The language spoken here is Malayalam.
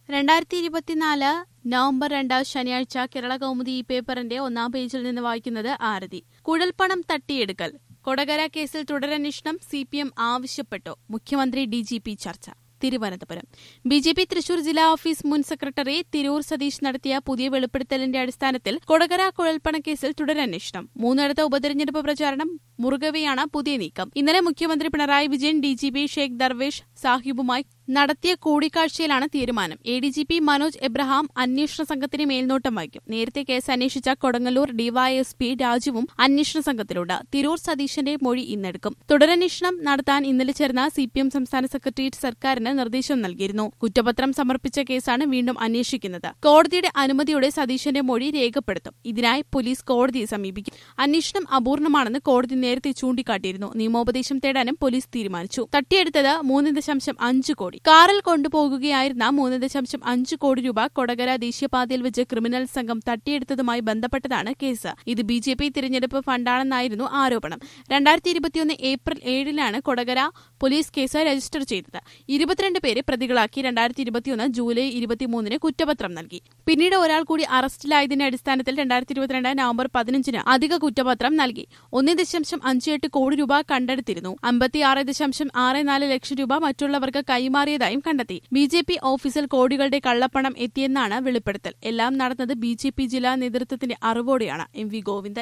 രണ്ടായിരത്തി ഇരുപത്തിനാല് നവംബർ രണ്ട് ശനിയാഴ്ച കേരള കൗമുദി ഈ പേപ്പറിന്റെ ഒന്നാം പേജിൽ നിന്ന് വായിക്കുന്നത് ആരതി കുഴൽപ്പണം തട്ടിയെടുക്കൽ കൊടകര കേസിൽ തുടരന്വേഷണം സി പി എം ആവശ്യപ്പെട്ടു മുഖ്യമന്ത്രി ഡി ജി പി ചർച്ച Thiruvananthapuram B J P Thrissur ജില്ലാ ഓഫീസ് മുൻ സെക്രട്ടറി തിരൂർ സതീഷ് നടത്തിയ പുതിയ വെളിപ്പെടുത്തലിന്റെ അടിസ്ഥാനത്തിൽ കൊടകര കുഴൽപ്പണ കേസിൽ തുടരന്വേഷണം മൂന്നിടത്ത് ഉപതെരഞ്ഞെടുപ്പ് പ്രചാരണം മുറുകവെയാണ് പുതിയ നീക്കം ഇന്നലെ മുഖ്യമന്ത്രി Pinarayi Vijayan D G P Sheikh Darvesh സാഹിബുമായി നടത്തിയ കൂടിക്കാഴ്ചയിലാണ് തീരുമാനം A D G P Manoj Abraham അന്വേഷണ സംഘത്തിന് മേൽനോട്ടം വഹിക്കും നേരത്തെ കേസ് അന്വേഷിച്ച കൊടുങ്ങല്ലൂർ ഡിവൈഎസ്പി രാജുവും അന്വേഷണ സംഘത്തിലുണ്ട് തിരൂർ സതീശന്റെ മൊഴി ഇന്നെടുക്കും തുടരന്വേഷണം നടത്താൻ ഇന്നലെ ചേർന്ന സി പി എം സംസ്ഥാന സെക്രട്ടേറിയറ്റ് സർക്കാരിന് നിർദ്ദേശം നൽകിയിരുന്നു കുറ്റപത്രം സമർപ്പിച്ച കേസാണ് വീണ്ടും അന്വേഷിക്കുന്നത് കോടതിയുടെ അനുമതിയോടെ സതീശന്റെ മൊഴി രേഖപ്പെടുത്തും ഇതിനായി പോലീസ് കോടതിയെ സമീപിക്കും അന്വേഷണം അപൂർണമാണെന്ന് കോടതി നേരത്തെ ചൂണ്ടിക്കാട്ടിയിരുന്നു നിയമോപദേശം തേടാനും പോലീസ് തീരുമാനിച്ചു തട്ടിയെടുത്തത് മൂന്ന് ദശാംശം അഞ്ച് കോടി കാറിൽ കൊണ്ടുപോകുകയായിരുന്ന മൂന്ന് ദശാംശം അഞ്ച് കോടി രൂപ കൊടകര ദേശീയപാതയിൽ വെച്ച് ക്രിമിനൽ സംഘം തട്ടിയെടുത്തതുമായി ബന്ധപ്പെട്ടതാണ് കേസ് ഇത് ബി ജെ പി തിരഞ്ഞെടുപ്പ് ഫണ്ടാണെന്നായിരുന്നു ആരോപണം രണ്ടായിരത്തി ഇരുപത്തിയൊന്ന് ഏപ്രിൽ ഏഴിലാണ് കൊടകര പോലീസ് കേസ് രജിസ്റ്റർ ചെയ്തത് ഇരുപത്തിരണ്ട് പേരെ പ്രതികളാക്കി രണ്ടായിരത്തി ഇരുപത്തിയൊന്ന് ജൂലൈ ഇരുപത്തിമൂന്നിന് കുറ്റപത്രം നൽകി പിന്നീട് ഒരാൾ കൂടി അറസ്റ്റിലായതിന്റെ അടിസ്ഥാനത്തിൽ രണ്ടായിരത്തി ഇരുപത്തിരണ്ട് നവംബർ പതിനഞ്ചിന് അധിക കുറ്റപത്രം നൽകി ഒന്ന് ദശാംശം അഞ്ച് എട്ട് കോടി രൂപ കണ്ടെടുത്തിരുന്നു അമ്പത്തിയാറ് ദശാംശം ആറ് നാല് ലക്ഷം രൂപ മറ്റുള്ളവർക്ക് കൈമാറിയതായും കണ്ടെത്തി ബി ജെ പി ഓഫീസിൽ കോടികളുടെ കള്ളപ്പണം എത്തിയെന്നാണ് വെളിപ്പെടുത്തൽ എല്ലാം നടന്നത് ബി ജെ പി ജില്ലാ നേതൃത്വത്തിന്റെ അറിവോടെയാണ് എം വി ഗോവിന്ദൻ